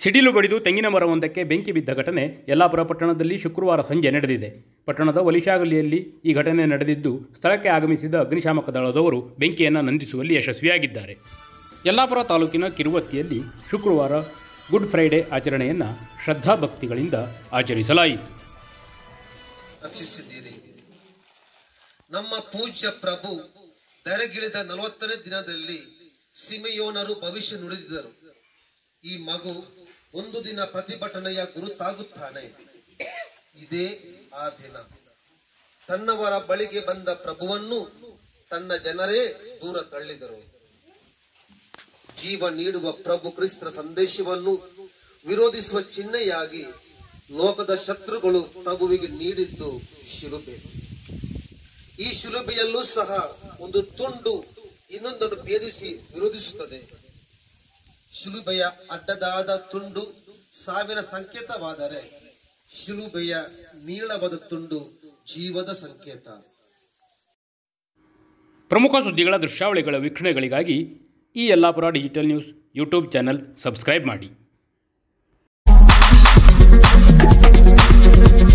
ಸಿಡಿಲು ಬಡಿದು ತೆಂಗಿನ ಮರವೊಂದಕ್ಕೆ ಬೆಂಕಿ ಬಿದ್ದ ಘಟನೆ ಯಲ್ಲಾಪುರ ಪಟ್ಟಣದಲ್ಲಿ ಶುಕ್ರವಾರ ಸಂಜೆ ನಡೆದಿದೆ ಪಟ್ಟಣದ ಒಲಿಶಾಗಲಿಯಲ್ಲಿ ಈ ಘಟನೆ ನಡೆದಿದ್ದು ಸ್ಥಳಕ್ಕೆ ಆಗಮಿಸಿದ ಅಗ್ನಿಶಾಮಕ ದಳದವರು ಬೆಂಕಿಯನ್ನು ನಂದಿಸುವಲ್ಲಿ ಯಶಸ್ವಿಯಾಗಿದ್ದಾರೆ ಯಲ್ಲಾಪುರ ತಾಲೂಕಿನ ಕಿರುವತ್ತಿಯಲ್ಲಿ ಶುಕ್ರವಾರ ಗುಡ್ ಫ್ರೈಡೆ ಆಚರಣೆಯನ್ನು ಶ್ರದ್ಧಾಭಕ್ತಿಗಳಿಂದ ಆಚರಿಸಲಾಯಿತು ರಕ್ಷಿಸಿದ್ದೀರಿ ನಮ್ಮ ಪೂಜ್ಯ ಪ್ರಭು ಧರೆಗಿಳಿದ ನಲವತ್ತನೇ ದಿನದಲ್ಲಿ ಸಿಮೆಯೋನರು ಭವಿಷ್ಯ ನುಡಿದಿದ್ದರು ಈ ಮಗು ಒಂದು ದಿನ ಪ್ರತಿಭಟನೆಯ ಗುರುತಾಗುತ್ತಾನೆ ಇದೇ ಆ ದಿನ ತನ್ನವರ ಬಳಿಗೆ ಬಂದ ಪ್ರಭುವನ್ನು ತನ್ನ ಜನರೇ ದೂರ ತಳ್ಳಿದರು ಜೀವ ನೀಡುವ ಪ್ರಭು ಕ್ರಿಸ್ತರ ಸಂದೇಶವನ್ನು ವಿರೋಧಿಸುವ ಚಿಹ್ನೆಯಾಗಿ ಲೋಕದ ಶತ್ರುಗಳು ಪ್ರಭುವಿಗೆ ನೀಡಿದ್ದು ಶಿಲುಬೆ ಈ ಶಿಲುಬೆಯಲ್ಲೂ ಸಹ ಒಂದು ತುಂಡು ಇನ್ನೊಂದನ್ನು ಭೇದಿಸಿ ವಿರೋಧಿಸುತ್ತದೆ ಶಿಲುಬೆಯ ಅಡ್ಡದಾದ ತುಂಡು ಸಾವಿನ ಸಂಕೇತವಾದರೆ ಶಿಲುಬೆಯ ನೀಳವಾದ ತುಂಡು ಜೀವದ ಸಂಕೇತ ಪ್ರಮುಖ ಸುದ್ದಿಗಳ ದೃಶ್ಯಾವಳಿಗಳ ವೀಕ್ಷಣೆಗಳಿಗಾಗಿ ಈ Yellapur digital news YouTube channel subscribe ಮಾಡಿ